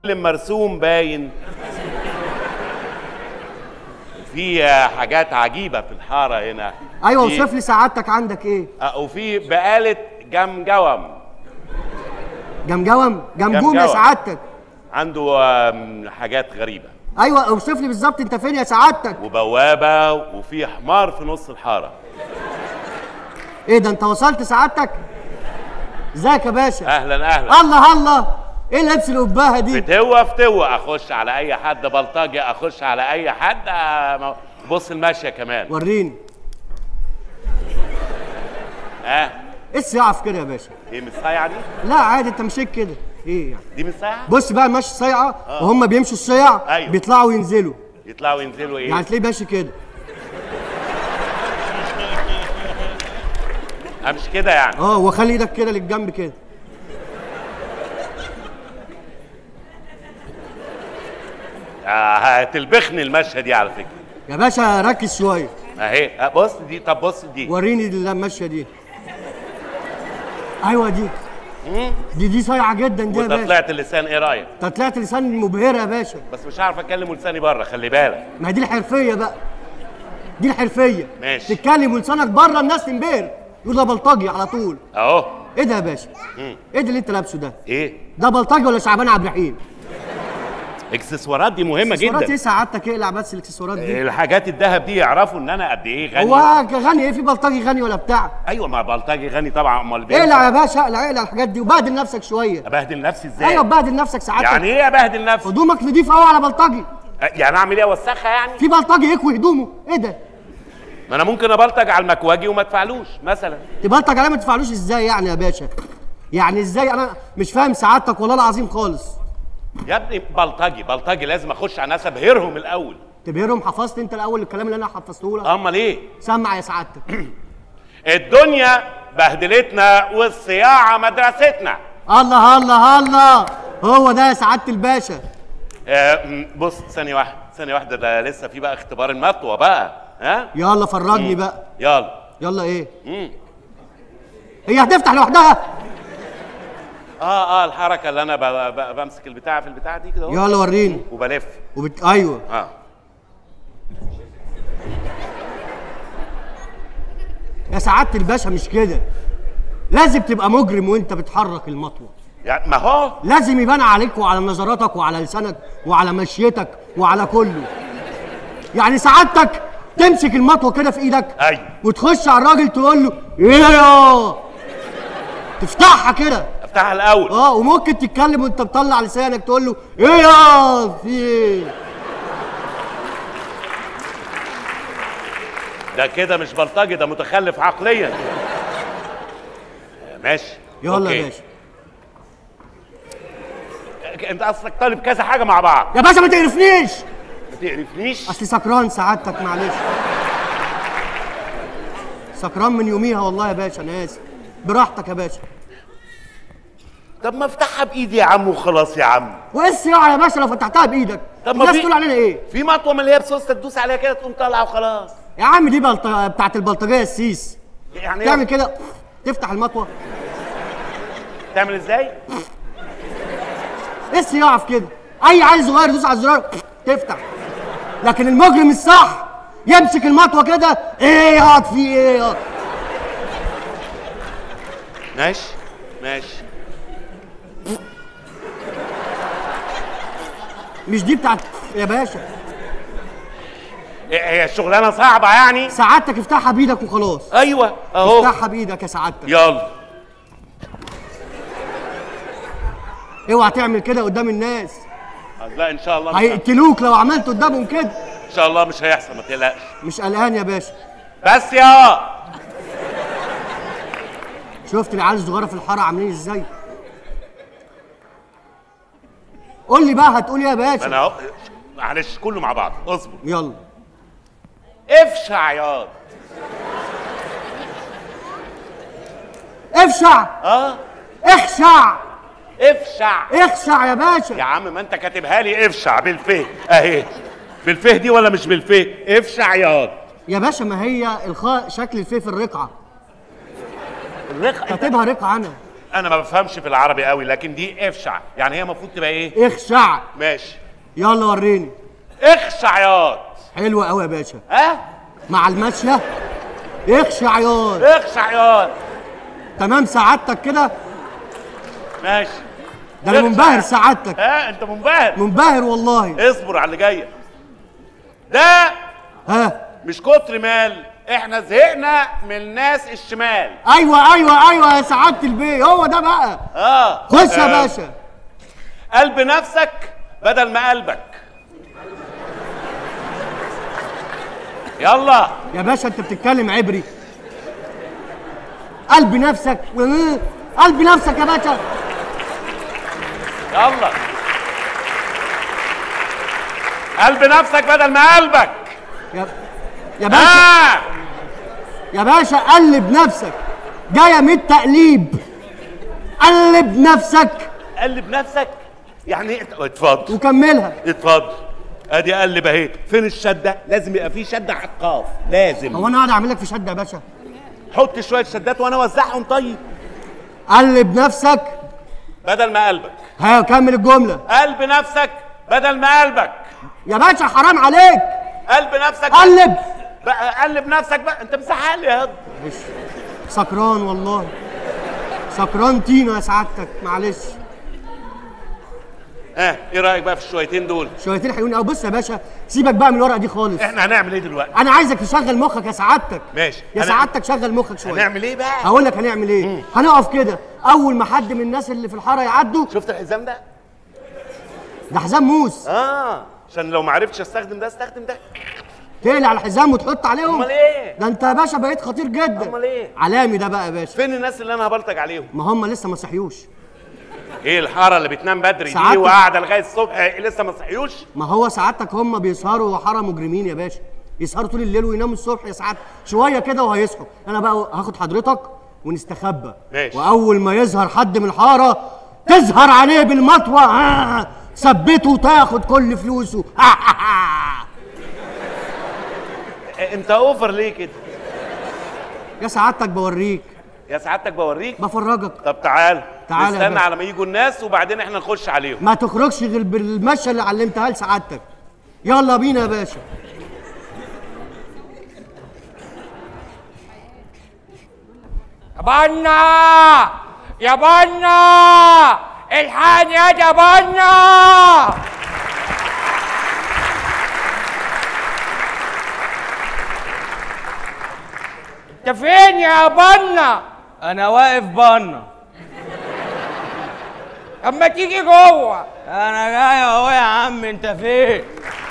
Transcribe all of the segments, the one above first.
مرسوم باين في حاجات عجيبه في الحاره هنا ايوه في- اوصف لي سعادتك عندك ايه آه، وفي بقاله جمجوم جمجوم جمجوم يا جمجوم. سعادتك عنده آم، حاجات غريبه ايوه اوصف لي بالظبط انت فين يا سعادتك وبوابه وفي حمار في نص الحاره ايه ده انت وصلت سعادتك ازيك يا باشا اهلا اهلا الله الله ايه لبس القباهه دي فتوه فتوه اخش على اي حد بلطجي اخش على اي حد آه، ما- بص الماشيه كمان وريني اه ايه الصياعه في كده يا باشا دي مش صايعه دي لا عادي انت مشيت كده ايه يعني دي مش صايعه بص بقى المشي الصيعه وهم بيمشوا الصيع أيوة. بيطلعوا وينزلوا يطلعوا ينزلوا ايه يعني تلاقيه ماشي كده امشي كده يعني اه وخلي ايدك كده للجنب كده آه هتلبخني المشيه دي على فكره يا باشا ركز شويه اهي آه، بص دي طب بص دي وريني الماشيه دي ايوه دي دي دي صايعه جدا دي يا وانت باشا طلعت اللسان ايه رايك انت طلعت لسان مبهره يا باشا بس مش عارف اتكلم لساني بره خلي بالك ما هي دي الحرفيه بقى دي الحرفيه ماشي. تتكلم ولسانك بره الناس تنبهر يقول ده بلطجي على طول اهو ايه ده يا باشا ايه ده اللي انت لابسه ده ايه ده بلطجي ولا شعبان عبد الرحيم اكسسوارات دي مهمه اكسسوارات ايه جدا سعادتك اقلع بس الاكسسوارات دي الحاجات الذهب دي يعرفوا ان انا قد ايه غني هو غني ايه في بلطجي غني ولا بتاع ايوه ما بلطجي غني طبعا امال بيه اقلع يا باشا اقلع اقلع الحاجات دي وبهدل نفسك شويه ابهدل نفسي ازاي ايوه بهدل نفسك سعادتك يعني ايه ابهدل نفسي هدومك نضيفه قوي على بلطجي يعني اعمل ايه اوسخها يعني في بلطجي يكوي هدومه ايه ده ما انا ممكن ابلطج على المكواجي وما ادفعلوش مثلا تبلطج عليه ما تدفعلوش ازاي يعني يا باشا يعني ازاي انا مش فاهم سعادتك والله العظيم خالص يا ابني بلطجي بلطجي لازم اخش على ناس ابهرهم الاول تبهرهم حفظت انت الاول الكلام اللي انا حفظته لك امال ايه سمع يا سعادتك الدنيا بهدلتنا والصياعه مدرستنا الله الله الله هو ده يا سعاده الباشا آه، م، بص ثانيه واحده ثانيه واحده ده لسه في بقى اختبار المطوه بقى ها يلا فرجني بقى يلا يلا ايه مم. هي هتفتح لوحدها اه اه الحركه اللي انا ب- ب- بمسك البتاع في البتاع دي كده اهو يلا وريني وبلف وبت... ايوه اه يا سعاده الباشا مش كده لازم تبقى مجرم وانت بتحرك المطوه يعني ما هو لازم يبان عليك وعلى نظراتك وعلى لسانك وعلى مشيتك وعلى كله يعني سعادتك تمسك المطوه كده في ايدك ايوه وتخش على الراجل تقول له ايه يا تفتحها كده افتحها الاول اه وممكن تتكلم وانت مطلع لسانك تقول له ايه يا في ايه ده كده مش بلطجي ده متخلف عقليا ماشي يلا أوكي. يا باشا انت اصلك طالب كذا حاجه مع بعض يا باشا ما تقرفنيش ما تقرفنيش اصل سكران سعادتك معلش سكران من يوميها والله يا باشا انا اسف براحتك يا باشا طب ما افتحها بايدي يا عم وخلاص يا عم وايه الصياعه يا باشا لو فتحتها بايدك طب ما الناس في- تقول علينا ايه في مطوه من اللي هي بسوسته تدوس عليها كده تقوم طالعه وخلاص يا عم دي بلط... بتاعت البلطجيه السيس يعني تعمل إيه؟ كده تفتح المطوه تعمل ازاي ايه الصياعه في كده اي عيل صغير يدوس على الزرار تفتح لكن المجرم الصح يمسك المطوه كده ايه يقعد في ايه يقعد. ماشي ماشي مش دي بتاعت يا باشا إيه هي الشغلانه صعبه يعني سعادتك افتحها بايدك وخلاص ايوه اهو افتحها بايدك يا سعادتك يلا اوعى تعمل كده قدام الناس لا ان شاء الله مش هيقتلوك لو عملت قدامهم كده ان شاء الله مش هيحصل ما تقلقش مش قلقان يا باشا بس يا شفت العيال الصغيره في الحاره عاملين ازاي قول لي بقى هتقول ايه يا باشا انا اهو معلش كله مع بعض اصبر يلا افشع ياض افشع اه اخشع افشع اخشع يا باشا يا عم ما انت كاتبها لي افشع بالفه اهي بالفه دي ولا مش بالفه افشع ياض يا باشا ما هي الخاء شكل الفيه في الرقعه الرق انت كاتبها رقعه انا انا ما بفهمش في العربي قوي لكن دي افشع يعني هي المفروض تبقى ايه اخشع ماشي يلا وريني اخشع ياض حلوة قوي يا باشا ها مع الماشية اخشع ياض اخشع ياض تمام سعادتك كده ماشي ده انا اخشع. منبهر سعادتك ها انت منبهر منبهر والله اصبر على اللي جايه ده ها مش كتر مال احنا زهقنا من الناس الشمال ايوه ايوه ايوه يا سعادة البيه هو ده بقى اه خش يا آه. باشا قلب نفسك بدل ما قلبك يلا يا باشا انت بتتكلم عبري قلب نفسك قلب نفسك يا باشا يلا قلب نفسك بدل ما قلبك يا يا باشا آه. يا باشا قلب نفسك جايه من التقليب قلب نفسك قلب نفسك يعني ايه اتفضل وكملها اتفضل ادي قلب اهي فين الشده لازم يبقى في شده على القاف لازم هو انا قاعد اعمل لك في شده يا باشا حط شويه شدات وانا اوزعهم طيب قلب نفسك بدل ما قلبك ها كمل الجمله قلب نفسك بدل ما قلبك يا باشا حرام عليك قلب نفسك قلب بقى قلب نفسك بقى انت مسحل لي يا هض معلش سكران والله سكران طينه يا سعادتك معلش ها ايه رايك بقى في الشويتين دول شويتين حلوين قوي بص يا باشا سيبك بقى من الورقه دي خالص احنا هنعمل ايه دلوقتي انا عايزك تشغل مخك يا سعادتك ماشي. يا هنعمل- سعادتك شغل مخك شويه هنعمل ايه بقى هقول لك هنعمل ايه هنقف كده اول ما حد من الناس اللي في الحاره يعدوا شفت الحزام ده ده حزام موس اه عشان لو ما عرفتش استخدم ده استخدم ده تقلع الحزام وتحط عليهم امال ايه ده انت يا باشا بقيت خطير جدا امال ايه علامي ده بقى يا باشا فين الناس اللي انا هبلطج عليهم ما هم لسه ما صحيوش ايه الحاره اللي بتنام بدري دي ساعات- وقاعده لغايه الصبح إيه لسه ما صحيوش ما هو سعادتك هم بيسهروا حاره مجرمين يا باشا يسهروا طول الليل ويناموا الصبح يا سعادتك شويه كده وهيصحوا انا بقى هاخد حضرتك ونستخبى ماشي. واول ما يظهر حد من الحاره تظهر عليه بالمطوه آه، ثبته وتاخد كل فلوسه إيه انت اوفر ليه كده يا سعادتك بوريك يا سعادتك بوريك بفرجك طب تعال تعال يا نستنى باشا. على ما يجوا الناس وبعدين احنا نخش عليهم ما تخرجش غير بالمشيه اللي علمتها لسعادتك يلا بينا يا باشا يا بنا يا بنا الحقني يا يا بنا انت فين يا بنا انا واقف بنا اما تيجي جوه انا جاي اهو يا عم انت فين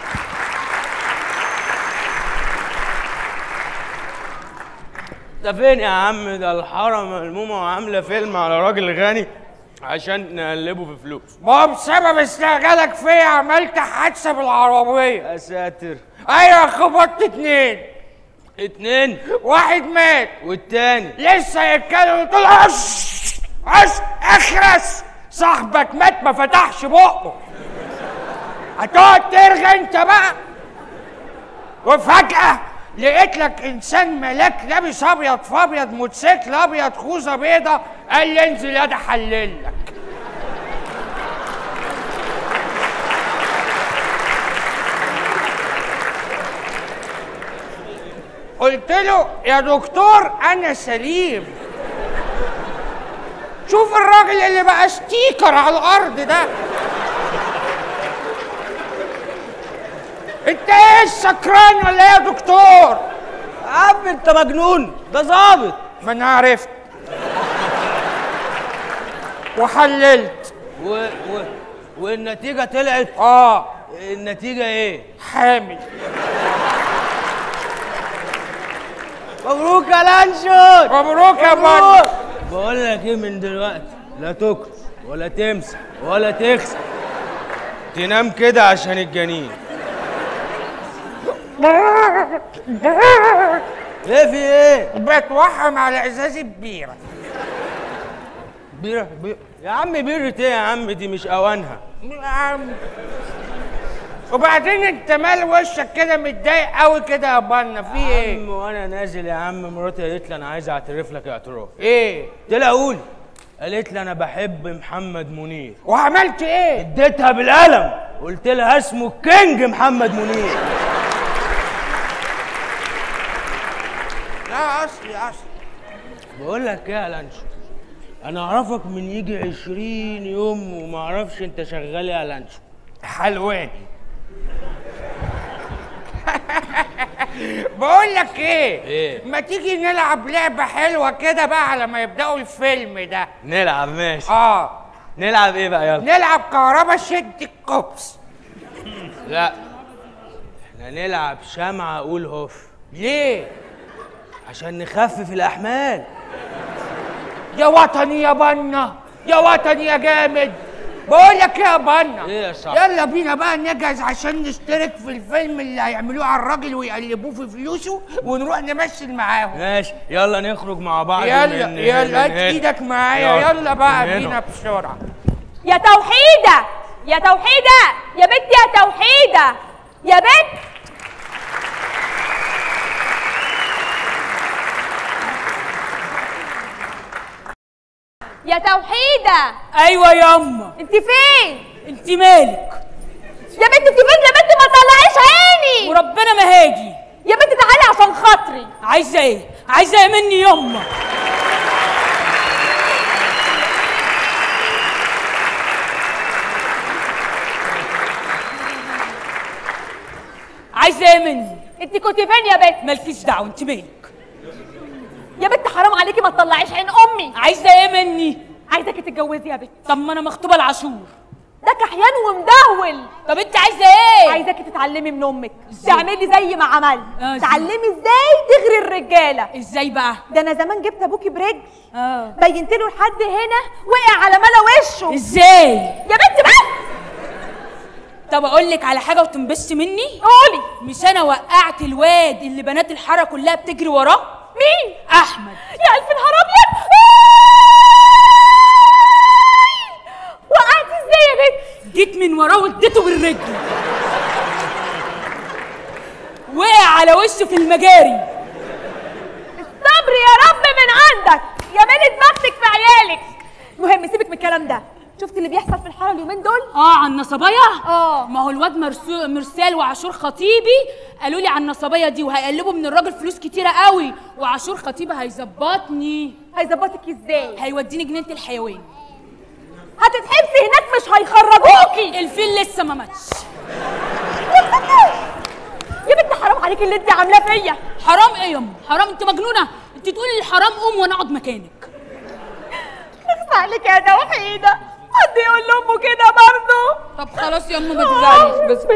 انت فين يا عم ده الحاره ملمومه وعامله فيلم على راجل غني عشان نقلبه في فلوس ما هو بسبب استعجالك فيا عملت حادثه بالعربيه يا ساتر ايوه خبطت اتنين اتنين واحد مات والتاني لسه يتكلم قلت له عش عش اخرس صاحبك مات ما فتحش بقه هتقعد ترغي انت بقى وفجأة لقيت لك انسان ملاك لابس ابيض في ابيض موتوسيكل ابيض خوذه بيضه قال لي انزل يا ده حلل لك قلت له يا دكتور انا سليم شوف الراجل اللي بقى ستيكر على الارض ده انت ايه سكران ولا ايه يا دكتور يا عم انت مجنون ده ظابط ما انا عرفت وحللت و... و... والنتيجه طلعت اه النتيجه ايه حامل مبروك يا لانشون مبروك يا مبروك. بني بقول لك ايه من دلوقتي لا تكرش ولا تمسح ولا تغسل تنام كده عشان الجنين ايه في ايه بتوحم على ازاز البيره بيرة بيرة يا عم بيرة ايه يا عم دي مش اوانها يا عم وبعدين انت مال وشك كده متضايق قوي كده يا بنا في يا ايه عم وانا نازل يا عم مراتي قالت لي انا عايز اعترف لك اعتراف ايه قلت لها قولي قالت لي انا بحب محمد منير وعملت ايه اديتها بالقلم قلت لها اسمه الكينج محمد منير لا اصلي اصلي بقول لك ايه يا لانشو انا اعرفك من يجي عشرين يوم وما اعرفش انت شغال ايه يا لانشو حلواني بقول لك ايه إيه؟ ما تيجي نلعب لعبه حلوه كده بقى على ما يبداوا الفيلم ده نلعب ماشي اه نلعب ايه بقى يلا نلعب كهربا شد الكوبس لا احنا نلعب شمعة اقول هوف ليه عشان نخفف الاحمال يا وطني يا بنا يا وطني يا جامد بقول لك ايه يا بنا إيه يا صاحبي؟ يلا بينا بقى نجهز عشان نشترك في الفيلم اللي هيعملوه على الراجل ويقلبوه في فلوسه ونروح نمثل معاهم ماشي يلا نخرج مع بعض يلا من- يلا من هات هنا. ايدك معايا يلا. يلا بقى من هنا. بينا بسرعه يا توحيدة يا توحيدة يا بنت يا توحيدة يا بنت يا توحيدة ايوه ياما انت فين انت مالك يا بنت انت فين يا بنت ما تطلعيش عيني وربنا ما هاجي يا بنت تعالي عشان خاطري عايزه ايه عايزه ايه مني ياما عايزه ايه مني انت كنت فين يا بنت مالكيش دعوه انت مالك يا بنت حرام عليكي ما تطلعيش عين امي عايزه ايه مني عايزاكي تتجوزي يا بنت طب ما انا مخطوبه العاشور ده كحيان ومدهول طب انت عايزه ايه عايزاكي تتعلمي من امك تعملي زي ما عملت آه، إزاي؟ تعلمي ازاي تغري الرجاله ازاي بقى ده انا زمان جبت ابوكي برجل اه بينت له لحد هنا وقع على ملا وشه ازاي يا بنت بس طب اقول لك على حاجه وتنبسطي مني قولي مش انا وقعت الواد اللي بنات الحاره كلها بتجري وراه مين احمد يا الف نهار ابيض وقعتي ازاي يا بنت جيت من وراه واديته بالرجل وقع على وشه في المجاري الصبر يا رب من عندك يا بنت بختك في عيالك المهم سيبك من الكلام ده شفت اللي بيحصل في الحاره اليومين دول اه على النصبايه اه. ما هو الواد مرسو مرسال وعاشور خطيبي قالوا لي على النصبايه دي وهيقلبوا من الراجل فلوس كتيره قوي وعاشور خطيبي هيظبطني هيظبطك ازاي هيوديني جنينه الحيوان هتتحبسي هناك مش هيخرجوكي الفيل لسه ما ماتش يا بنت حرام عليكي اللي انت عاملاه فيا حرام ايه ياما حرام انت مجنونه انت تقولي الحرام قوم وانا اقعد مكانك اخس عليك يا توحيده حد يقول لامه كده برضه طب خلاص ياما ما تزعليش بس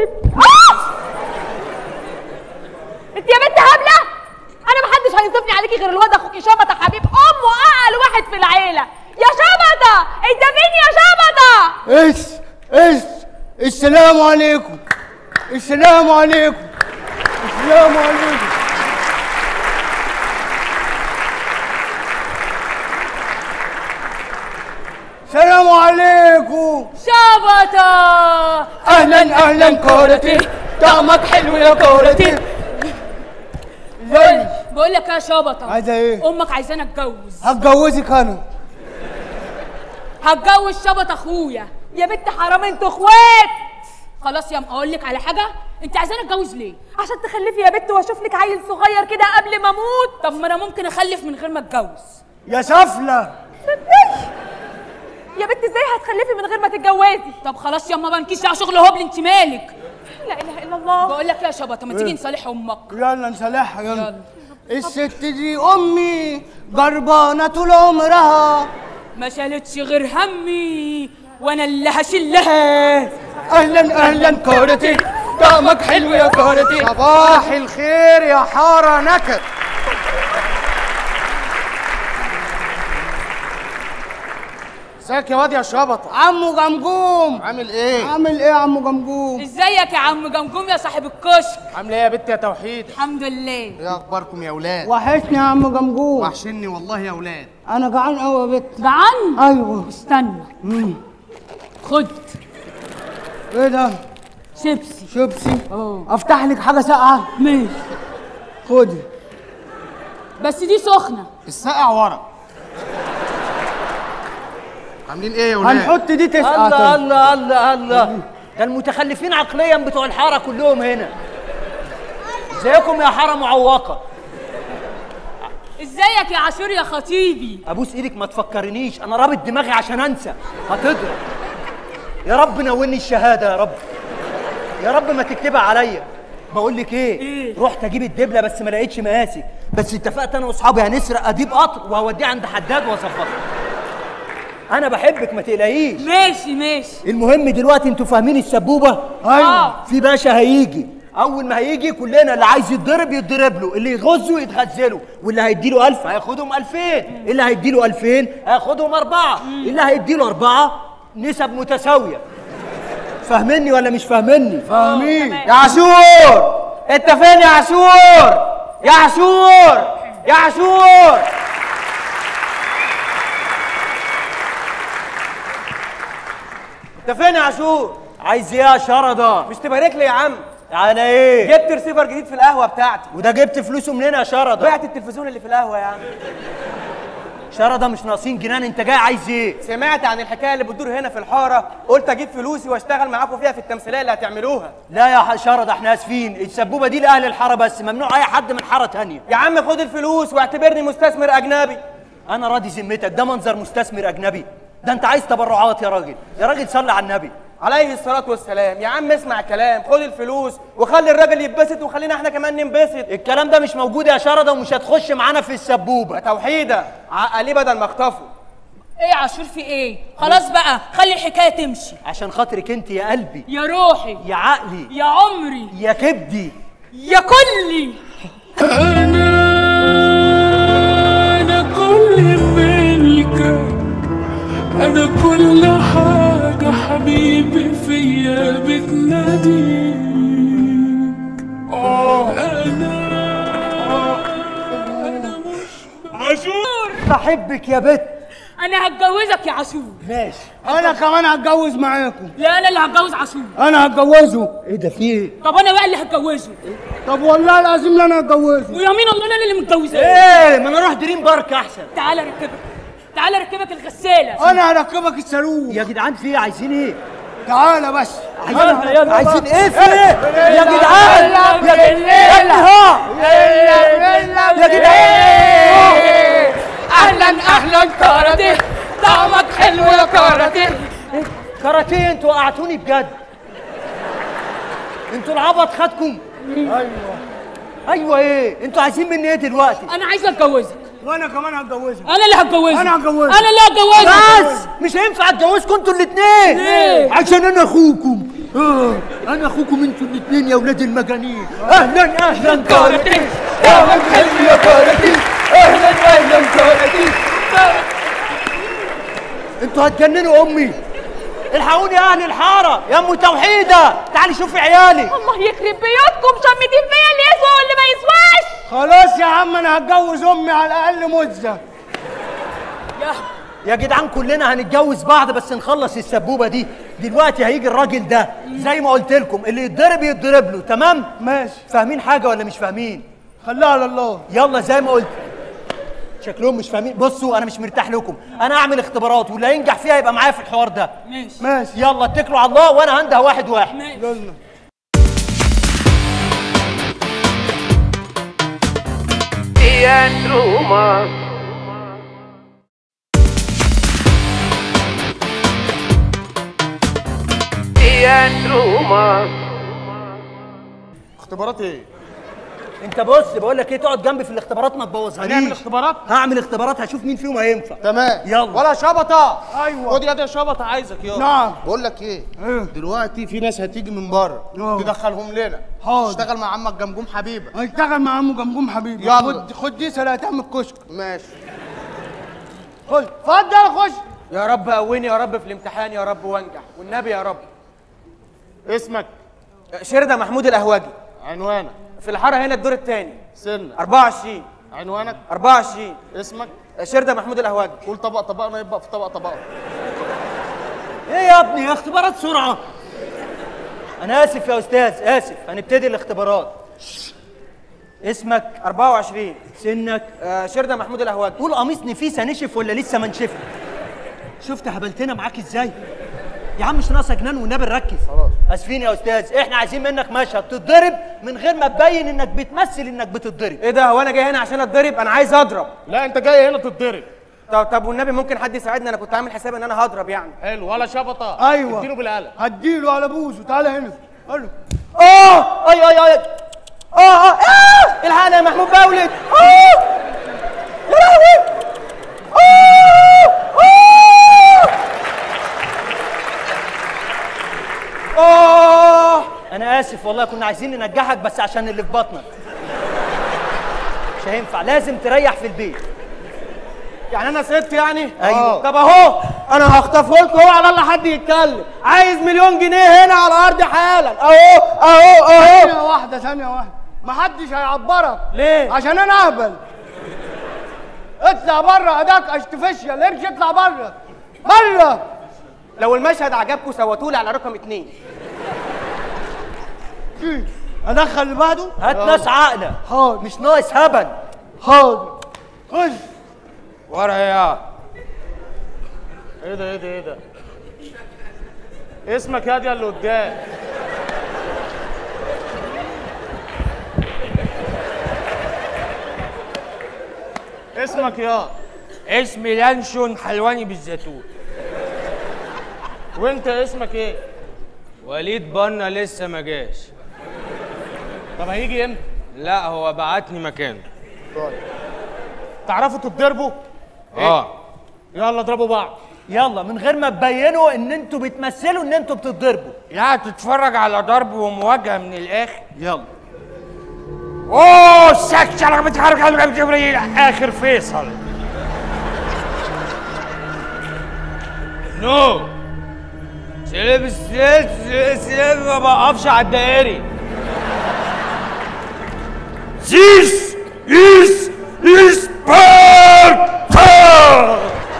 انت يا بنت هبله انا محدش هينصفني عليكي غير الواد اخوكي شبطه حبيب امه اقل واحد في العيله يا شبطه انت فين يا شبطه ايش ايش السلام عليكم السلام عليكم السلام عليكم السلام عليكم شبطه اهلا اهلا كورتي طعمك حلو يا كورتي ازاي بقول لك يا شبطه عايزه ايه امك عايزاني اتجوز هتجوزك انا هتجوز شبط اخويا يا بنت حرام انتوا اخوات خلاص يا اقول لك على حاجه انت عايزاني اتجوز ليه عشان تخلفي يا بنت واشوف لك عيل صغير كده قبل ما اموت طب ما انا ممكن اخلف من غير ما اتجوز يا سفله يا بنت ازاي هتخلفي من غير ما تتجوزي طب خلاص يا ما بنكيش على شغل هبل انت مالك لا اله الا الله بقول لك يا شبطه ما تيجي نصالح امك يلا نصالحها يلا الست دي امي جربانه طول عمرها ما شالتش غير همي وانا اللي هشلها اهلا اهلا كورتي طعمك حلو يا كورتي صباح الخير يا حاره نكد ازيك يا واد يا شبطه عمو جمجوم عامل ايه عامل ايه يا عمو جمجوم ازيك يا عم جمجوم يا صاحب الكشك عامله ايه يا بنت يا توحيد الحمد لله ايه اخباركم يا اولاد وحشني يا عمو جمجوم وحشني والله يا اولاد انا جعان قوي يا بت جعان ايوه استنى خد ايه ده شيبسي شيبسي اه افتح لك حاجه ساقعه ماشي خدي بس دي سخنه الساقع ورا عاملين ايه يا ولاد هنحط دي تسعة الله طيب. الله الله الله ده المتخلفين عقليا بتوع الحاره كلهم هنا ازيكم يا حاره معوقه ازيك يا عاشور يا خطيبي ابوس ايدك ما تفكرنيش انا رابط دماغي عشان انسى هتضرب يا رب نولني الشهاده يا رب يا رب ما تكتبها عليا بقول لك ايه, إيه؟ رحت اجيب الدبله بس ما لقيتش مقاسي بس اتفقت انا واصحابي هنسرق اديب قطر وهوديه عند حداد واظبطه انا بحبك ما تقلقيش ماشي ماشي المهم دلوقتي انتوا فاهمين السبوبه اه في باشا هيجي اول ما هيجي كلنا اللي عايز يتضرب يتضرب له اللي يغزه يتغزله واللي هيديله 1000 هياخدهم 2000 اللي هيديله 2000 هياخدهم أربعة اللي هيديله أربعة نسب متساوية فاهمني ولا مش فاهمني فاهمين يا عاشور انت فين يا عاشور يا عاشور يا عاشور انت فين يا عاشور عايز ايه يا شرده مش تبارك لي يا عم على ايه جبت رسيفر جديد في القهوه بتاعتي وده جبت فلوسه منين يا شرده بعت التلفزيون اللي في القهوه يا عم شرده مش ناقصين جنان انت جاي عايز ايه سمعت عن الحكايه اللي بتدور هنا في الحاره قلت اجيب فلوسي واشتغل معاكم فيها في التمثيليه اللي هتعملوها لا يا ح- شرده احنا اسفين السبوبه دي لاهل الحاره بس ممنوع اي حد من حاره تانية يا عم خد الفلوس واعتبرني مستثمر اجنبي انا راضي ذمتك ده منظر مستثمر اجنبي ده انت عايز تبرعات يا راجل يا راجل صلي على النبي عليه الصلاه والسلام يا عم اسمع كلام خد الفلوس وخلي الراجل يتبسط وخلينا احنا كمان ننبسط الكلام ده مش موجود يا شرده ومش هتخش معانا في السبوبه توحيده عقليه بدل ما اخطفه ايه يا عاشور في ايه خلاص بقى خلي الحكايه تمشي عشان خاطرك انت يا قلبي يا روحي يا عقلي يا عمري يا كبدي يا كلي أنا كل ملكك أنا كل حاجة حبيبي فيا بتناديك أنا أنا مش عاشور بحبك يا بت انا هتجوزك يا عاشور ماشي انا كمان هتجوز معاكم لا انا اللي هتجوز عاشور انا هتجوزه ايه ده في ايه طب انا بقى اللي هتجوزه طب والله العظيم لا انا هتجوزه ويمين الله انا اللي متجوزاه ايه ما انا اروح دريم بارك احسن تعالى ركبك تعالى ركبك الغساله انا هركبك الصاروخ يا جدعان في ايه عايزين ايه تعالى بس عايزين عايزين ايه في ايه يا جدعان يا جدعان يا جدعان اهلا اهلا كاراتيه طعمك حلو يا كاراتيه كاراتيه انتوا وقعتوني بجد انتوا العبط خدكم ايوه ايوه ايه انتوا عايزين مني ايه دلوقتي انا عايزه اتجوزك وانا كمان هتجوزها انا اللي هتجوزك أنا هتجوزك. انا اللي هتجوزك بس مش هينفع اتجوزكم انتوا الاثنين ليه؟ عشان انا اخوكم اه انا اخوكم انتوا الاثنين يا اولاد المجانين اهلا اهلا كاراتيه اهلا حلو يا كاراتيه اهلا اهلا كاراتيه انتوا هتجننوا امي الحقوني يا اهل الحاره يا ام توحيده تعالي شوفي عيالي الله يخرب بيوتكم شمتين فيا اللي يسوى واللي ما يسواش خلاص يا عم انا هتجوز امي على الاقل مزه يا جدعان كلنا هنتجوز بعض بس نخلص السبوبه دي دلوقتي هيجي الراجل ده زي ما قلت لكم اللي يتضرب يتضرب له تمام ماشي فاهمين حاجه ولا مش فاهمين خليها على الله يلا زي ما قلت شكلهم مش فاهمين بصوا انا مش مرتاح لكم انا اعمل اختبارات واللي هينجح فيها يبقى معايا في الحوار ده ماشي ماشي يلا اتكلوا على الله وانا هنده واحد واحد ماشي يلا اختبارات ايه انت بص بقول لك ايه تقعد جنبي في الاختبارات ما تبوظهاليش هنعمل اختبارات هعمل اختبارات هشوف مين فيهم هينفع تمام يلا. ولا شبطه ايوه خد يد يا شبطه عايزك يلا نعم بقول لك ايه ايه دلوقتي في ناس هتيجي من بره اه. تدخلهم لنا حاضر. اشتغل مع عمك جمجوم حبيبه هشتغل مع عمو جمجوم حبيبي يلا. خد خد دي سلقة عم الكشك ماشي خش اتفضل خش يا رب قويني يا رب في الامتحان يا رب وانجح والنبي يا رب اسمك شردة محمود القهوجي عنوانك في الحاره هنا الدور الثاني سنك 24 عنوانك 24 اسمك شردة محمود القهوجي قول طبق طبقنا يبقى في طبق طبقنا ايه يا ابني اختبارات سرعه انا اسف يا استاذ اسف هنبتدي الاختبارات اسمك 24 سنك آه، شردة محمود القهوجي قول قميص نفيسه نشف ولا لسه ما نشف شفت هبلتنا معاك ازاي يا عم مش ناقصه جنان والنبي نركز اسفين يا استاذ احنا عايزين منك مشهد تتضرب من غير ما تبين انك بتمثل انك بتتضرب ايه ده هو انا جاي هنا عشان اتضرب انا عايز اضرب لا انت جاي هنا تتضرب طب طب والنبي ممكن حد يساعدني انا كنت عامل حساب ان انا هضرب يعني حلو ولا شفطه ايوه اديله بالقلم هديله على بوزه تعالى هنا قال له اه اي اي اي اه اه اه الحقني يا محمود مولد اه يا لهوي اه اه اه انا اسف والله كنا عايزين ننجحك بس عشان اللي في بطنك مش هينفع لازم تريح في البيت يعني انا ست يعني أيوة. طب اهو انا هخطفه لكم هو على الله حد يتكلم عايز مليون جنيه هنا على الارض حالا اهو اهو اهو ثانية واحدة ثانية واحدة محدش هيعبرك ليه عشان انا اهبل اطلع بره اداك ارتفيشال امشي اطلع بره بره لو المشهد عجبكم صوتولي على رقم اتنين ادخل اللي بعده هات ناس عاقله حاضر مش ناقص هبل حاضر خش ورا يا ايه ده ايه ده ايه ده اسمك هادي اللي قدام اسمك يا اسمي لانشون حلواني بالزيتون وانت اسمك ايه وليد بنا لسه ما جاش طب هيجي امتى لا هو بعتني مكانه تعرفوا تتضربوا اه يلا اضربوا بعض يلا من غير ما تبينوا ان انتوا بتمثلوا ان انتوا بتتضربوا لا تتفرج على ضرب ومواجهه من الاخر يلا اوه سكشة بتحرك على جبريل اخر فيصل نو سلب سلب سلب ما بقفش على الدائري This is Sparta!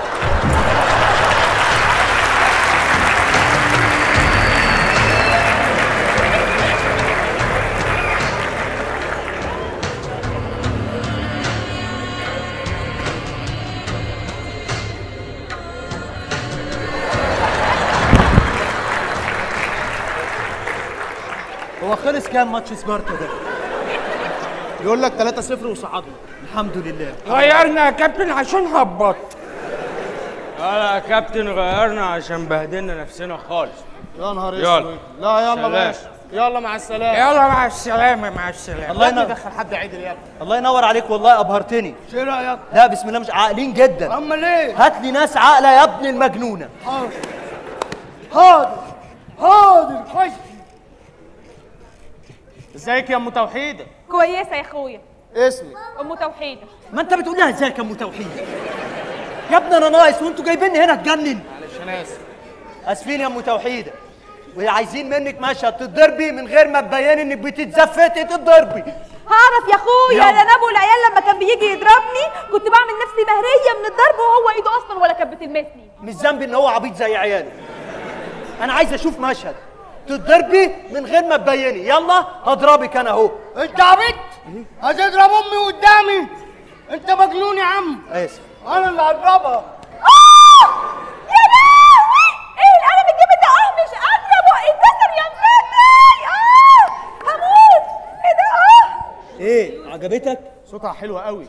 هو خلص كام ماتش سبارتا ده يقول لك 3-0 وصعدنا الحمد لله غيرنا يا كابتن عشان هبط لا يا كابتن غيرنا عشان بهدلنا نفسنا خالص يا نهار يلا. اسود لا يلا سلام. ماشي يلا مع السلامه يلا مع السلامة مع السلامة الله الله ينور يدخل حد عدل يا ابني الله ينور عليك والله ابهرتني ايه رايك لا بسم الله مش عاقلين جدا امال ايه هات لي ناس عاقله يا ابن المجنونه حاضر حاضر حاضر خش ازيك يا ام توحيده كويسه يا اخويا اسمك ام توحيده ما انت بتقول لها ازيك يا ام توحيد يا ابني انا ناقص وانتوا جايبيني هنا تجنن معلش انا اسف اسفين يا ام توحيده وعايزين منك مشهد تتضربي من غير ما تبيني انك بتتزفتي تتضربي هعرف يا اخويا يلا. ده انا ابو العيال لما كان بيجي يضربني كنت بعمل نفسي مهريه من الضرب وهو ايده اصلا ولا كانت بتلمسني مش ذنبي ان هو عبيط زي عياله انا عايز اشوف مشهد تتضربي من غير ما تبيني يلا هضربك انا اهو انت عبيط هتضرب امي قدامي انت مجنون يا عم اسف انا اللي هضربها آه! يا لهوي ايه القلم الجامد ده اه مش قادره بقى اتكسر يا مفتي اه هموت ايه ده اه ايه عجبتك صوتها حلو قوي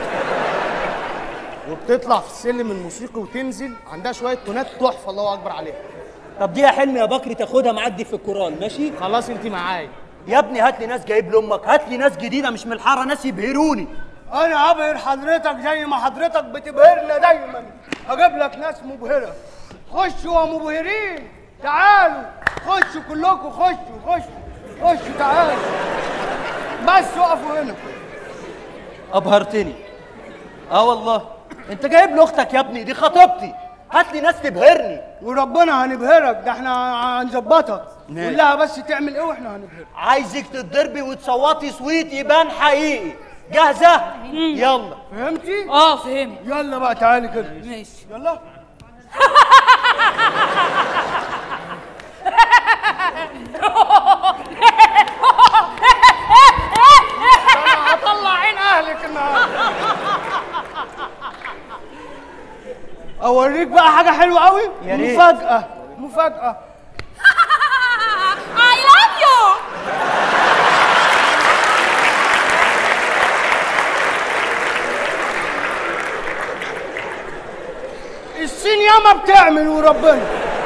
وبتطلع في السلم الموسيقي وتنزل عندها شويه تونات تحفه الله اكبر عليها طب دي يا حلمي يا بكري تاخدها معدي في القران ماشي خلاص انت معايا يا ابني هات لي ناس جايب لامك هات لي ناس جديده مش من الحاره ناس يبهروني انا هبهر حضرتك زي ما حضرتك بتبهرنا دايما هجيب لك ناس مبهره خشوا يا مبهرين تعالوا خشوا كلكم خشوا خشوا خشوا تعالوا بس وقفوا هنا ابهرتني اه والله انت جايب لي اختك يا ابني دي خطيبتي هات لي ناس تبهرني وربنا هنبهرك ده احنا هنظبطك ماشي. قول لها بس تعمل ايه واحنا هنبهرك عايزك تتضربي وتصوتي صويت يبان حقيقي جاهزه يلا فهمتي اه فهمت يلا بقى تعالي كده ماشي يلا انا هطلع عين اهلك النهارده اوريك بقى حاجه حلوه قوي يا ريت. مفاجاه مفاجاه I love you الصين ياما بتعمل وربنا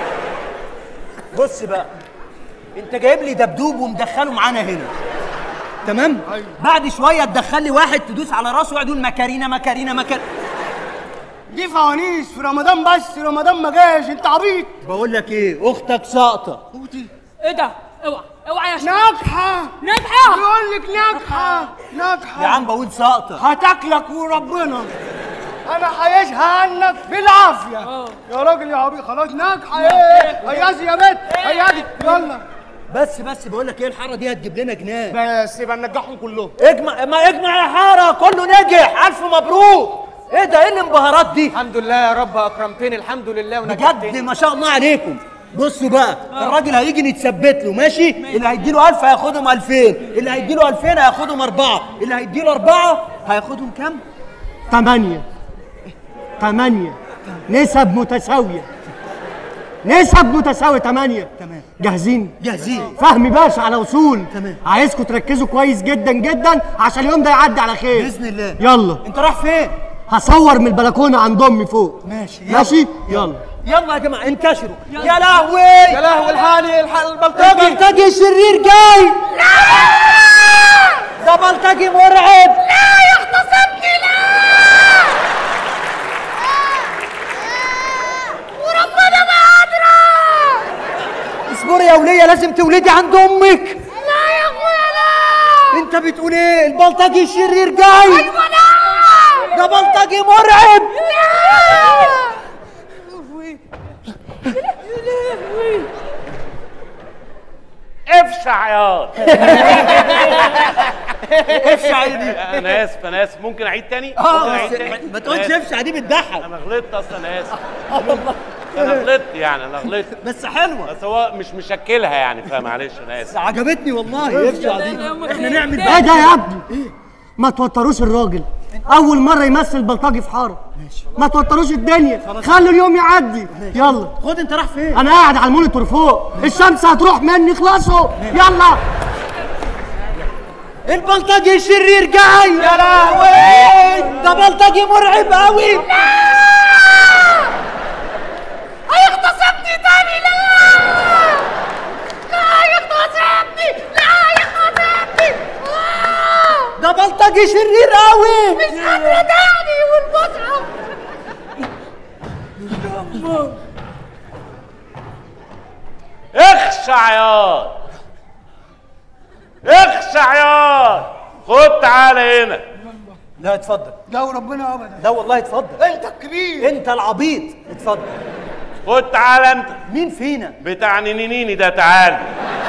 بص بقى انت جايب لي دبدوب ومدخله معانا هنا تمام أيوة. بعد شويه تدخل لي واحد تدوس على راسه ويقعد يقول مكارينا مكارينا مكارينا دي فوانيس في رمضان بس رمضان ما جاش انت عبيط بقول لك ايه اختك ساقطه ايه ده اوعى اوعى يا شباب ناجحه ناجحة بيقول لك ناجحه ناجحه يا عم بقول ساقطه هتاكلك وربنا انا هيشها عنك بالعافيه يا راجل يا عبيط خلاص ناجحه ايه هيازي يا بنت هيازي يلا بس بس بقول لك ايه الحاره دي هتجيب لنا جنان بس يبقى ننجحهم كلهم اجمع ما اجمع يا حاره كله نجح الف مبروك ايه ده ايه الانبهارات دي الحمد لله يا رب اكرمتني الحمد لله بجد ونجحتني ما شاء الله عليكم بصوا بقى الراجل هيجي نتثبت له ماشي اللي هيديله 1000 هياخدهم 2000 اللي هيديله 2000 هياخدهم أربعة اللي هيديله أربعة هياخدهم كام؟ ثمانية ثمانية نسب متساوية نسب متساوية ثمانية تمام جاهزين؟ جاهزين فهمي باشا على وصول تمام. عايزكم تركزوا كويس جدا جدا عشان اليوم ده يعدي على خير بإذن الله يلا أنت رايح فين؟ هصور من البلكونة عند أمي فوق ماشي يلا. ماشي؟ يلا يلا يا جماعة انتشروا يا لهوي يا لهوي الحالي الحال البلطجي البلطجي الشرير جاي ده بلطجي مرعب اصبري يا ولية لازم تولدي عند امك لا يا اخويا لا انت بتقول ايه البلطجي الشرير جاي ايوه لا ده بلطجي مرعب افشع ياض افشع يا دي انا اسف انا اسف ممكن اعيد تاني؟ ممكن اه اعيد بس تاني؟ ما تقولش أنا آسف. افشع دي بتضحك انا غلطت اصلا انا اسف انا غلطت يعني انا غلطت بس حلوه بس هو مش مشكلها يعني فمعلش انا اسف عجبتني والله افشع دي احنا نعمل ايه ده يا ابني؟ ما توتروش الراجل أول مرة يمثل بلطجي في حارة ما توتروش الدنيا خلوا اليوم يعدي يلا خد انت رايح فين أنا قاعد على المونيتور فوق الشمس هتروح مني خلصوا يلا البلطجي الشرير جاي يا لهوي ده بلطجي مرعب قوي هيغتصبني تاني لا لا يغتصبني لا يغتصبني آه، ده بلطجي شرير قوي مش قادرة تاني والمصحف اخشع ياض اخشع ياض خد تعالى هنا لا اتفضل لا وربنا أبدا لا والله اتفضل أنت الكبير انت العبيط اتفضل خد تعالى انت مين فينا بتاع نينيني ده تعالى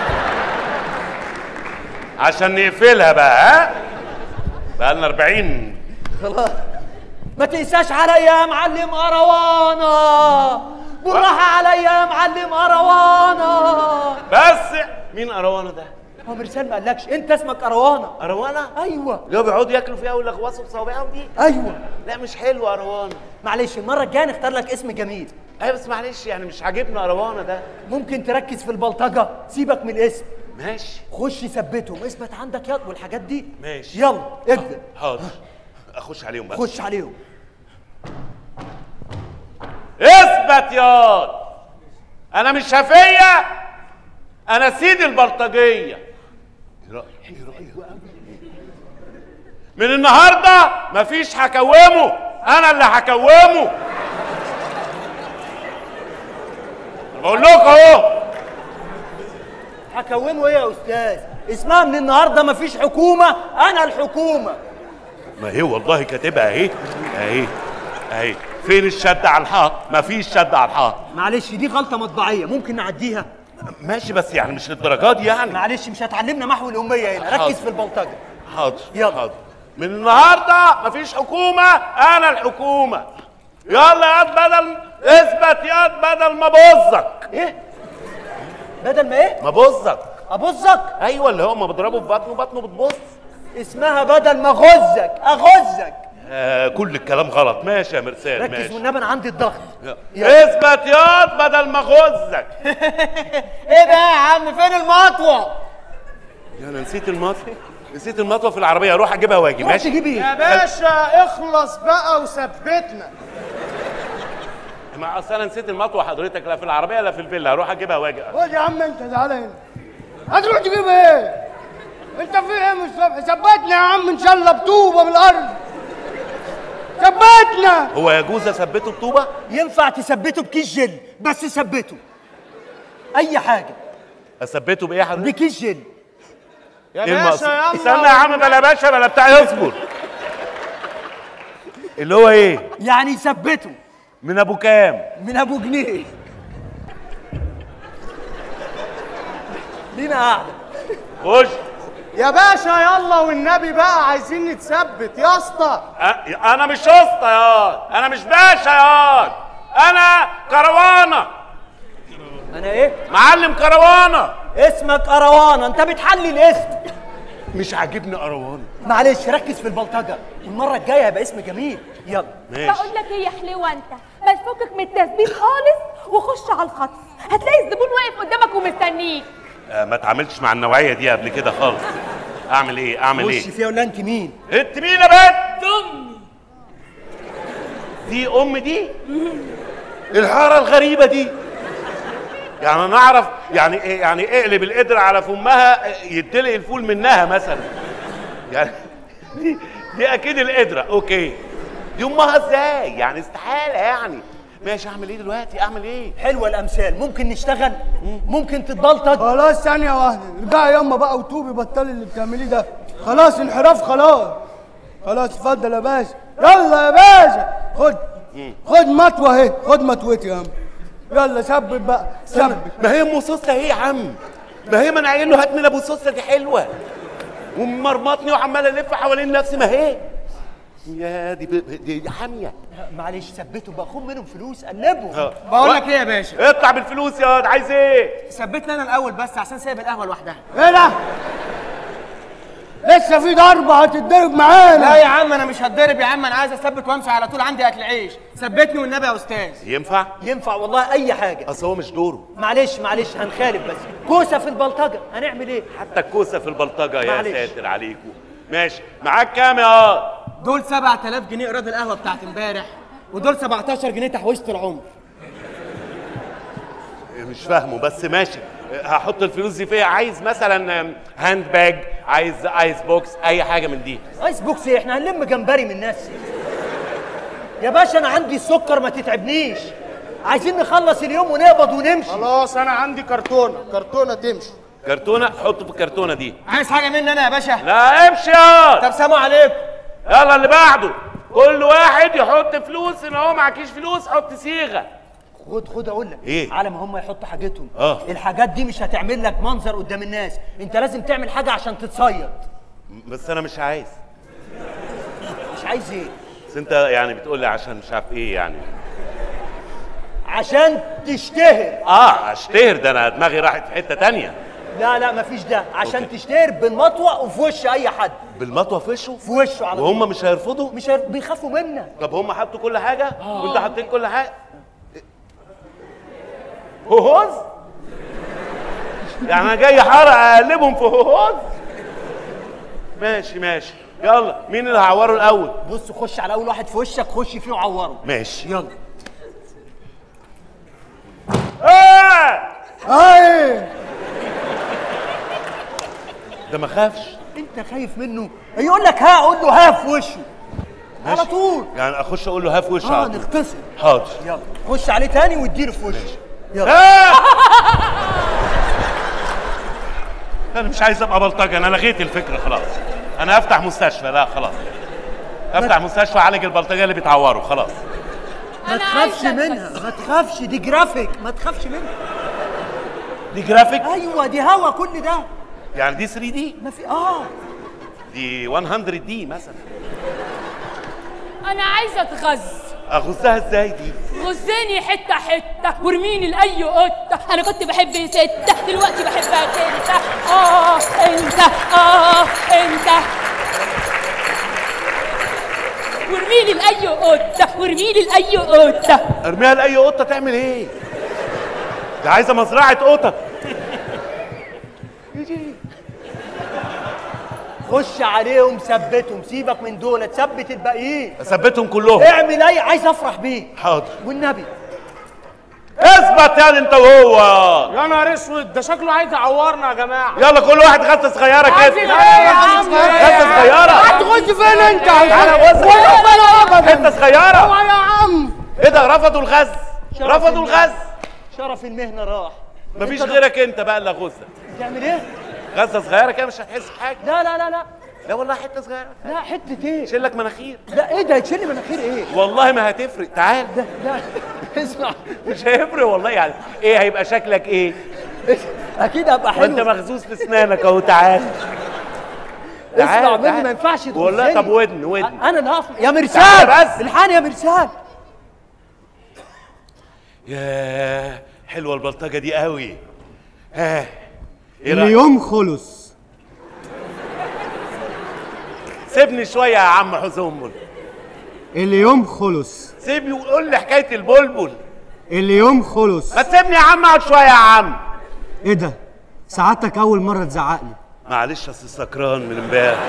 عشان نقفلها بقى ها بقى لنا 40 خلاص ما تنساش عليا يا معلم اروانه بالراحه عليا يا معلم اروانه بس مين اروانه ده؟ هو مرسال ما قالكش انت اسمك اروانه اروانه؟ ايوه اللي هو بيقعدوا ياكلوا فيها ويلغوصوا بصوابعهم دي؟ ايوه لا مش حلو اروانه معلش المره الجايه نختار لك اسم جميل ايوه بس معلش يعني مش عاجبني اروانه ده ممكن تركز في البلطجه سيبك من الاسم ماشي خش ثبتهم اثبت عندك يد والحاجات دي ماشي. يلا ابدا حاضر اخش عليهم بقى خش عليهم اثبت ياض انا مش شفيه انا سيد البلطجيه من النهارده مفيش هكومه انا اللي هكومه بقول لكم اهو هكومه ايه يا استاذ اسمها من النهارده مفيش حكومه انا الحكومه ما هي والله كاتبها اهي اهي اهي فين الشد على الحائط مفيش شد على الحائط معلش دي غلطه مطبعيه ممكن نعديها ماشي بس يعني مش للدرجات دي يعني معلش مش هتعلمنا محو الاميه هنا حاضر. ركز في البلطجه حاضر يلا. حاضر من النهارده مفيش حكومه انا الحكومه يلا ياض بدل اثبت ياض بدل ما بوظك ايه بدل ما ايه ما بوظك ابصك ايوه اللي هو ما بضربه في بطنه بطنه بتبص اسمها بدل ما اغزك اغزك آه كل الكلام غلط ماشي يا مرسال ركز ماشي والنبي انا عندي الضغط اثبت ياض بدل ما اغزك ايه ده يا عم فين المطوه يا انا نسيت المطوه نسيت المطوه في العربيه اروح اجيبها واجي روح ماشي تجيب ايه يا باشا اخلص بقى وثبتنا ما اصل انا نسيت المطوه حضرتك لا في العربيه لا في الفيلا هروح اجيبها واجي خد يا عم انت تعالى هنا هتروح تجيب ايه؟ انت في ايه من الصبح؟ ثبتنا يا عم ان شاء الله بطوبه بالارض ثبتنا هو يجوز اثبته بطوبه ينفع تثبته بكيس جل بس ثبته اي حاجه اثبته بايه يا حضرتك بكيس جل يا إيه المقصود؟ باشا يلا استنى يا عم بلا باشا بلا بتاع اصبر اللي هو ايه يعني يثبته من ابو كام من ابو جنيه لينا قاعده خش يا باشا يلا والنبي بقى عايزين نتثبت يا اسطى أ- انا مش اسطى ياض انا مش باشا ياض انا كروانه انا ايه معلم كروانه اسمك اروانه انت بتحلي الاسم مش عاجبني كروانه معلش ركز في البلطجه والمره الجايه هيبقى اسم جميل يلا ماشي بقول لك ايه يا حلوه انت ما تفكك من التثبيت خالص وخش على الخط هتلاقي الزبون واقف قدامك ومستنيك آه ما اتعاملتش مع النوعيه دي قبل كده خالص اعمل ايه اعمل ايه خش فيها ولا انت مين انت مين يا بنت امي دي ام دي الحاره الغريبه دي يعني انا اعرف يعني ايه يعني اقلب القدر على فمها يدلق الفول منها مثلا يعني دي, دي اكيد القدره اوكي دي امها ازاي يعني استحاله يعني ماشي اعمل ايه دلوقتي اعمل ايه حلوه الامثال ممكن نشتغل ممكن تتبلطج خلاص ثانية واحدة ارجعي ياما بقى وتوبي بطلي اللي بتعمليه ده خلاص انحراف خلاص خلاص اتفضل يا باشا يلا يا باشا خد خد مطوة اهي خد مطوتي يا عم يلا ثبت بقى ثبت ما هي ام سوسه ايه يا عم ما هي ما انا قايل له هات من ابو سوسه دي حلوه ومرمطني وعمال الف حوالين نفسي ما هي يا دي ب- دي, دي حاميه معلش ثبته بقى خد منهم فلوس قلبهم بقول لك ايه يا باشا اطلع بالفلوس يا واد عايز ايه ثبتنا انا الاول بس عشان سايب القهوه لوحدها ايه ده؟ لسه في ضربة هتتضرب لا معانا يا عم انا مش هتضرب يا عم انا عايز اثبت وامشي على طول عندي اكل عيش ثبتني والنبي يا استاذ ينفع ينفع والله اي حاجه اصل هو مش دوره معلش معلش هنخالف بس كوسه في البلطجه هنعمل ايه حتى الكوسه في البلطجه يا معلش. ساتر عليكم ماشي معاك كام يا واد دول 7000 جنيه ايراد القهوه بتاعت امبارح ودول 17 جنيه تحويشه العمر مش فاهمه بس ماشي هحط الفلوس دي فيها عايز مثلا هاند باج عايز ايس بوكس اي حاجه من دي ايس بوكس ايه احنا هنلم جمبري من الناس يا باشا انا عندي السكر ما تتعبنيش عايزين نخلص اليوم ونقبض ونمشي خلاص انا عندي كرتونه كرتونه تمشي كرتونه حطه في الكرتونه دي عايز حاجه مني انا يا باشا لا امشي يا طب سلام عليكم يلا اللي بعده كل واحد يحط فلوس ان هو معكيش فلوس حط صيغه خد خد اقول لك إيه؟ على ما هم يحطوا حاجتهم آه. الحاجات دي مش هتعمل لك منظر قدام الناس انت لازم تعمل حاجه عشان تتصيد بس انا مش عايز مش عايز ايه بس انت يعني بتقول لي عشان مش عارف ايه يعني عشان تشتهر اه اشتهر ده انا دماغي راحت في حته تانية لا لا مفيش ده عشان تشتهر بالمطوه وفي وش اي حد بالمطوه في وشه في وشه على طول وهم مش هيرفضوا مش هير- بيخافوا منك طب هم حطوا كل حاجه وانت حاطين كل حاجه هوهوز يعني انا جاي حاره اقلبهم في هوهوز ماشي ماشي يلا مين اللي هعوره الاول بص خش على اول واحد في وشك خش فيه وعوره ماشي يلا آه! اي ده ما خافش انت خايف منه يقول لك ها قول له ها في وشه على طول يعني اخش اقول له ها في وشه اه على طول. نختصر حاضر يلا خش عليه تاني واديله في وشه يلا آه! انا مش عايز ابقى بلطجه انا لغيت الفكره خلاص انا افتح مستشفى لا خلاص افتح مستشفى اعالج البلطجيه اللي بيتعوروا خلاص ما أنا تخافش عايزة منها ما تخافش دي جرافيك ما تخافش منها دي جرافيك ايوه دي هوا كل ده يعني دي 3 دي ما في اه دي 100 دي مثلا انا عايزه اتغز اغزها ازاي دي غزيني حته حته وارميني لاي قطه انا كنت بحب سته دلوقتي بحبك انت اه انت اه انت وارميلي لاي قطه وارميلي لاي قطه ارميها لاي قطه تعمل ايه دي عايزه مزرعه قطط خش عليهم ثبتهم سيبك من دول تثبت الباقيين اثبتهم كلهم اعمل اي عايز افرح بيه حاضر والنبي اثبت يعني انت وهو يا نهار اسود ده شكله عايز يعورنا يا جماعه يلا كل واحد غزه صغيره كده يا عم غزه صغيره هتخش فين انت تعالى غزه ولا ابدا حته صغيره اوعى يا عم ايه ده رفضوا الغز رفضوا الغز شرف المهنه راح مفيش غيرك انت بقى الا غزه تعمل ايه غزه صغيره كده مش هتحس بحاجه لا لا لا لا لا والله حته صغيره لا حته ايه شيل لك مناخير لا ايه ده يتشيل لي مناخير ايه والله ما هتفرق تعال ده لا اسمع مش هيفرق والله يعني ايه هيبقى شكلك ايه اكيد هبقى وانت حلو مخزوز في اسنانك اهو تعال اسمع تعال، مني تعال. ما ينفعش والله تخصني. طب ودن ودن انا اللي هقف يا تعال مرسال بس. الحقني يا مرسال ياه حلوه البلطجه دي قوي ها ايه رأيك؟ اليوم خلص سيبني شويه يا عم حزنبل اليوم خلص سيبني وقول لي حكايه البلبل اليوم خلص ما تسيبني يا عم اقعد شويه يا عم ايه ده سعادتك اول مره تزعق لي معلش اصل سكران من امبارح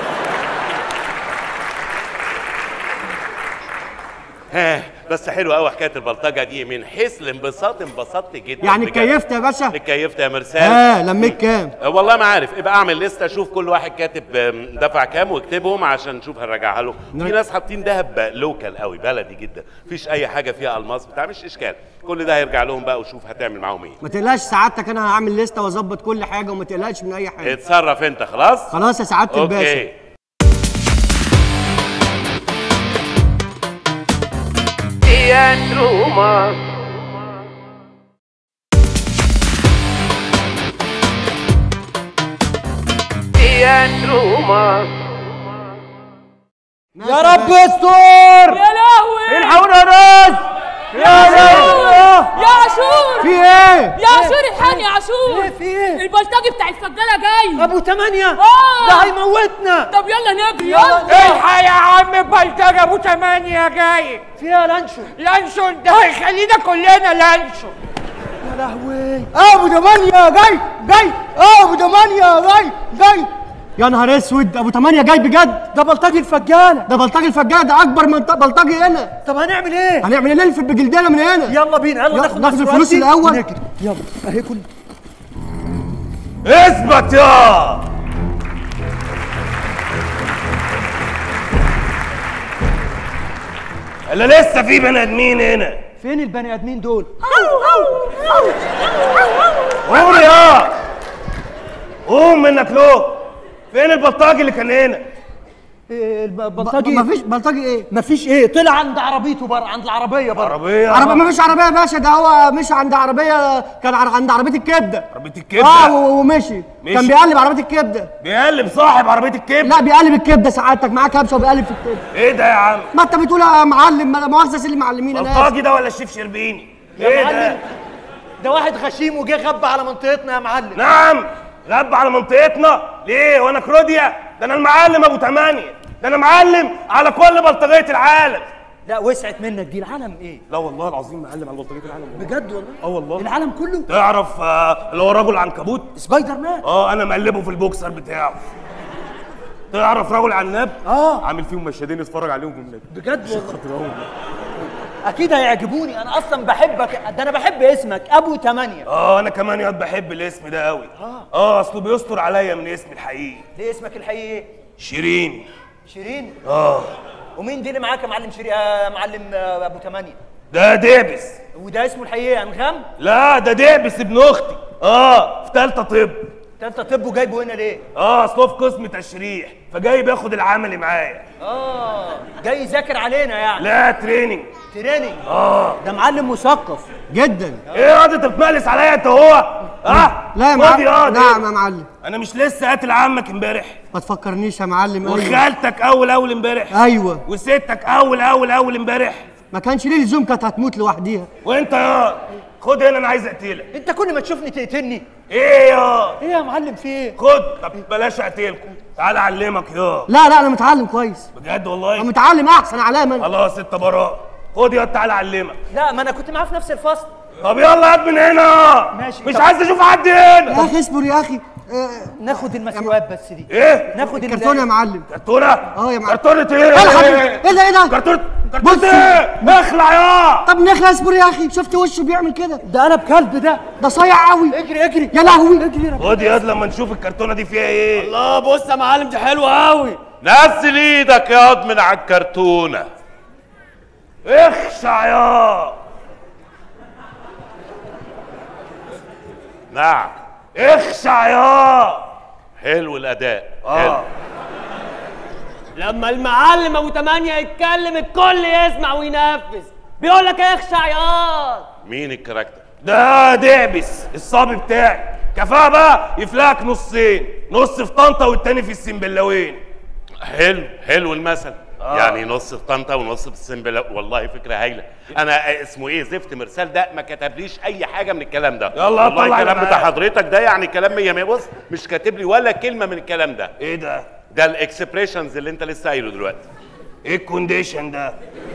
ها بس حلوه قوي حكايه البلطجه دي من حيث الانبساط انبسطت جدا يعني بجد. اتكيفت يا باشا اتكيفت يا مرسال اه لميت كام أه والله ما عارف ابقى اعمل لسته اشوف كل واحد كاتب آم، دفع كام واكتبهم عشان نشوف هنرجعها له في نعم. ناس حاطين دهب لوكال قوي بلدي جدا مفيش اي حاجه فيها الماس بتاع مش اشكال كل ده هيرجع لهم بقى وشوف هتعمل معاهم ايه ما تقلقش سعادتك انا هعمل لسته واظبط كل حاجه وما تقلقش من اي حاجه اتصرف انت خلاص خلاص يا سعاده الباشا اوكي يا رب استر يا لهوي الحقونا يا ناس يا لهوي يا عاشور في ايه يا عاشور الحقني يا عاشور ايه في ايه البلطجي بتاع الفجاله جاي ابو تمانية آه. ده هيموتنا طب يلا نجري يلا الحق يا عم بلطجة ابو تمانية جاي فيها لانشو لانشون ده هيخلينا كلنا لانشون يا لهوي ابو تمانية جاي جاي ابو تمانية جاي جاي يا نهار اسود ابو تمانية جاي بجد ده بلطجي الفجالة ده بلطجي الفجاله ده اكبر من ط- بلطجي هنا طب هنعمل ايه هنعمل ايه نلفت بجلدنا من هنا يلا بينا يلا يلا ناخد ناخد الفلوس الفلوس دي الأول. ونجري. يلا اهي كل اثبت يا الا لسه في بني ادمين هنا فين البني ادمين دول قوم يا قوم منك له فين البلطجي اللي كان هنا إيه الب- ب- البلطجي مفيش بلطجي ايه مفيش ايه طلع عند عربيته بره عند العربيه بره عربيه عربية مفيش عربية يا باشا ده هو مش عند عربية كان عر- عند عربية الكبدة عربيه اه الكبده و- ومشي مشي. كان بيقلب عربية الكبدة بيقلب صاحب عربيه الكبده لا بيقلب الكبدة سعادتك معاه كبشة وبيقلب في الكبدة ايه ده يا عم ما انت بتقول يا معلم ما مؤاخذة سلي معلمين انا آسف. بلطجي ده ولا الشيف شربيني ايه ده معلم ده واحد غشيم وجه غب على منطقتنا يا معلم نعم غب على منطقتنا ليه وانا كروديا ده انا المعلم ابو تمانية ده انا معلم على كل بلطجيه العالم لا وسعت منك دي العالم ايه لا والله العظيم معلم على بلطجيه العالم بجد والله اه والله العالم كله تعرف آه، اللي هو رجل عنكبوت سبايدر مان اه انا مقلبه في البوكسر بتاعه تعرف رجل عناب اه عامل فيهم مشهدين اتفرج عليهم جملات بجد والله اكيد هيعجبوني انا اصلا بحبك ده انا بحب اسمك ابو تمانية اه انا كمان ياض بحب الاسم ده قوي اه اصله بيستر عليا من اسمي الحقيقي ليه اسمك الحقيقي ايه شيرين شيرين اه ومين دي اللي معاك يا معلم شيرين آه معلم آه ابو تمانية ده ديبس وده اسمه الحقيقي انغام لا ده ديبس ابن اختي اه في ثالثه طب ده انت طب وجايبه هنا ليه اه اصله في قسم تشريح فجاي بياخد العملي معايا اه جاي يذاكر علينا يعني لا تريننج تريننج اه ده معلم مثقف جدا ايه يا انت بتملس عليا انت هو اه لا يا خد معلم ياض. نعم يا معلم انا مش لسه قاتل عمك امبارح ما تفكرنيش يا معلم أيوة. وخالتك اول اول امبارح ايوه وستك اول اول اول امبارح ما كانش ليه لزوم كانت هتموت لوحديها وانت يا خد هنا انا عايز اقتلك انت كل ما تشوفني تقتلني ايه يا ايه يا معلم في ايه خد طب بلاش اقتلكم تعال اعلمك يا لا لا انا متعلم كويس بجد انا والله متعلم احسن علامه خلاص انت براء خد يا تعال اعلمك لا ما انا كنت معاه في نفس الفصل طب يلا هات من هنا ماشي. مش طب- عايز اشوف حد هنا يا اخي اصبر يا اخي آه، ناخد المسيوات بس دي ايه ناخد ال- كرتون يا معلم كرتونه اه يا معلم. كرتونه ايه ايه يا حبيبي ايه ده ايه ده كرتونه بص. كرتونه ايه اخلع يا طب نخلع اصبر يا اخي شفت وشه بيعمل كده ده انا بكلب ده ده صايع قوي اجري اجري يا لهوي اجري خد يا لما نشوف الكرتونه دي فيها ايه الله بص يا معلم دي حلوه قوي نزل ايدك ياض من على الكرتونه اخشع يا نعم اخشع يا حلو الاداء حلو اه لما المعلم ابو تمانية يتكلم الكل يسمع وينفذ بيقول لك اخشع ياض مين الكاركتر ده دعبس الصبي بتاعي كفايه بقى يفلقك نصين نص في طنطا والتاني في السنبلاوين حلو حلو المثل آه. يعني نص في طنطا ونص في السنبلا والله فكره هايله انا اسمه ايه زفت مرسال ده ما كتبليش اي حاجه من الكلام ده يلا والله طلع الكلام اللي بتاع معاك. حضرتك ده يعني كلام مية مية بص مش كاتب لي ولا كلمه من الكلام ده ايه ده ده الاكسبريشنز اللي انت لسه قايله دلوقتي ايه الكونديشن ده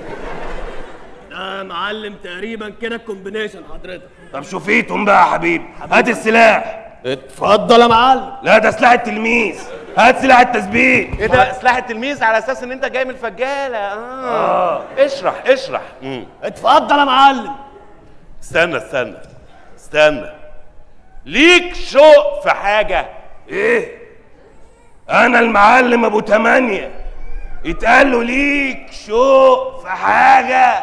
ده معلم تقريبا كده الكومبينيشن حضرتك طب شوفيتهم بقى يا حبيبي هات السلاح اتفضل يا معلم لا ده سلاح التلميذ هات سلاح التسبيح ايه ده سلاح التلميذ على اساس ان انت جاي من الفجاله اه, آه. اشرح اشرح مم. اتفضل يا معلم استنى استنى استنى ليك شوق في حاجه ايه انا المعلم ابو تمانية يتقال له ليك شوق في حاجة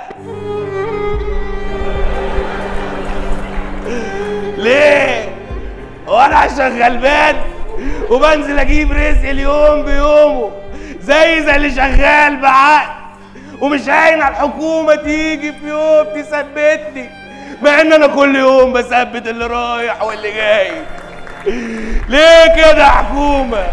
ليه هو انا عشان غلبان وبنزل اجيب رزق اليوم بيومه زي زي اللي شغال بعقل ومش هاين على الحكومة تيجي في يوم تثبتني مع ان انا كل يوم بثبت اللي رايح واللي جاي ليه كده يا حكومة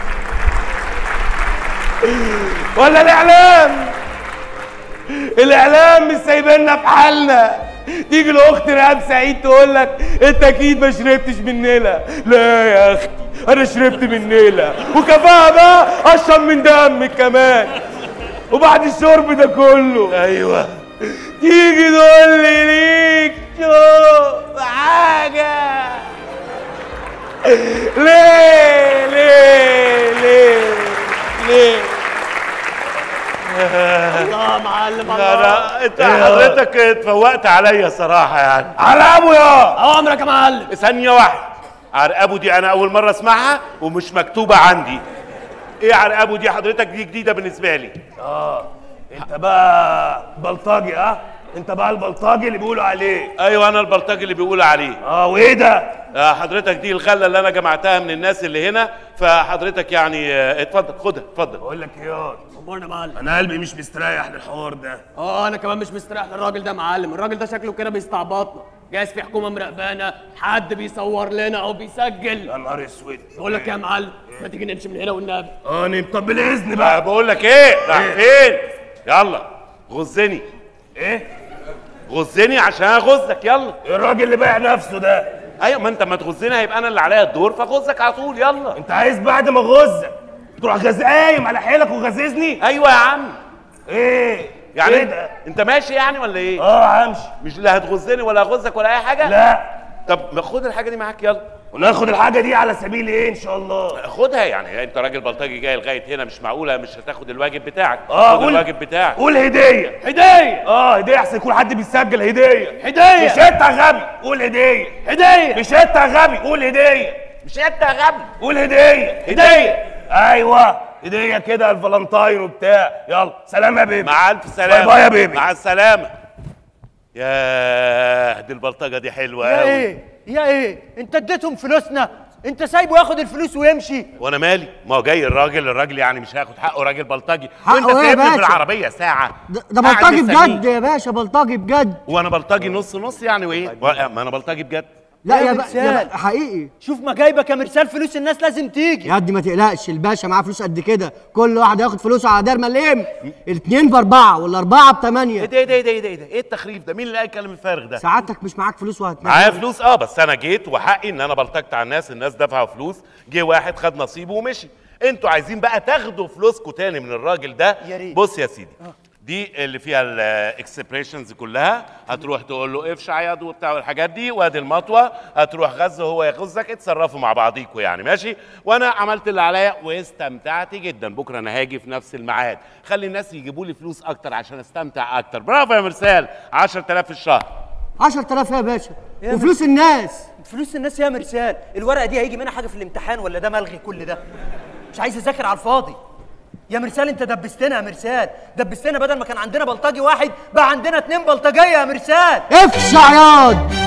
ولا الاعلام الاعلام مش سايبيننا في حالنا تيجي لاخت رهاب سعيد تقول لك انت اكيد ما شربتش من نيلة لا يا اختي انا شربت من نيلة وكفاها بقى اشرب من دمك كمان وبعد الشرب ده كله ايوه تيجي تقول لي ليك شوف حاجة ليه ليه ليه ليه الله يا معلم لا الله لا انت حضرتك اتفوقت عليا صراحه يعني على ابو يا اوامرك يا معلم ثانيه واحده عرقبه دي انا اول مره اسمعها ومش مكتوبه عندي ايه عرقبه دي حضرتك دي جديده بالنسبه لي انت بقى بلطجي اه انت بقى البلطجي اللي بيقولوا عليه ايوه انا البلطجي اللي بيقولوا عليه اه وايه ده آه، حضرتك دي الغله اللي انا جمعتها من الناس اللي هنا فحضرتك يعني آه، اتفضل خدها اتفضل بقول لك ايه يا امورنا يا معلم انا قلبي مش مستريح للحوار ده اه انا كمان مش مستريح للراجل ده يا معلم الراجل ده شكله كده بيستعبطنا جايز في حكومه مراقبانا حد بيصور لنا او بيسجل يا نهار اسود بقول لك إيه يا معلم ما تيجي نمشي من هنا والنبي اه نم طب بالاذن آه، بقى بقول لك ايه راح فين يلا غزني ايه غزني عشان اغزك يلا الراجل اللي بايع نفسه ده ايوه ما انت ما تغزني هيبقى انا اللي عليا الدور فغزك على طول يلا انت عايز بعد ما غزك تروح غاز قايم على حيلك وغززني ايوه يا عم ايه يعني ايه انت, ده انت ماشي يعني ولا ايه اه همشي مش لا هتغزني ولا هغزك ولا اي حاجه لا طب ما خد الحاجه دي معاك يلا وناخد الحاجه دي على سبيل ايه ان شاء الله خدها يعني انت راجل بلطجي جاي لغايه هنا مش معقوله مش هتاخد الواجب بتاعك اه خد قول الواجب بتاعك قول هديه هديه اه هديه احسن يكون حد بيسجل هديه هديه مش انت غبي قول هديه هديه مش انت غبي قول هديه مش انت يا غبي قول هديه هديه ايوه هديه كده الفالنتاين وبتاع يلا سلام يا بيبي مع الف سلامه باي باي يا بيبي مع السلامه يا دي البلطجه دي حلوه يا قوي ايه يا ايه انت اديتهم فلوسنا انت سايبه ياخد الفلوس ويمشي وانا مالي ما هو جاي الراجل الراجل يعني مش هياخد حقه راجل بلطجي حقه وانت ايه يا سايبني في باشا؟ العربيه ساعه ده ده قاعد بلطجي مستنيك. بجد يا باشا بلطجي بجد وانا بلطجي نص نص يعني وايه و- ما انا بلطجي بجد لا يا يا, مرسال. بقى حقيقي شوف ما جايبك يا مرسال فلوس الناس لازم تيجي يا قد ما تقلقش الباشا معاه فلوس قد كده كل واحد ياخد فلوسه على دار مليم الاتنين باربعه والاربعه ايه بثمانيه ده ايه ده ايه ده ايه ده ايه ده ايه التخريف ده مين اللي قال الكلام الفارغ ده سعادتك مش معاك فلوس وهتنام معايا فلوس اه بس انا جيت وحقي ان انا بلطجت على الناس الناس دفعوا فلوس جه واحد خد نصيبه ومشي انتوا عايزين بقى تاخدوا فلوسكم تاني من الراجل ده يا ريت. بص يا سيدي دي اللي فيها الاكسبريشنز كلها هتروح تقول له افشع يد وبتاع والحاجات دي وادي المطوه هتروح غزه هو يغزك اتصرفوا مع بعضيكوا يعني ماشي وانا عملت اللي عليا واستمتعت جدا بكره انا هاجي في نفس الميعاد خلي الناس يجيبوا لي فلوس اكتر عشان استمتع اكتر برافو يا مرسال 10000 في الشهر 10000 يا باشا وفلوس الناس فلوس الناس يا مرسال الورقه دي هيجي منها حاجه في الامتحان ولا ده ملغي كل ده مش عايز اذاكر على الفاضي يا مرسال انت دبستنا يا مرسال دبستنا بدل ما كان عندنا بلطجي واحد بقى عندنا اتنين بلطجيه يا مرسال افشع ياض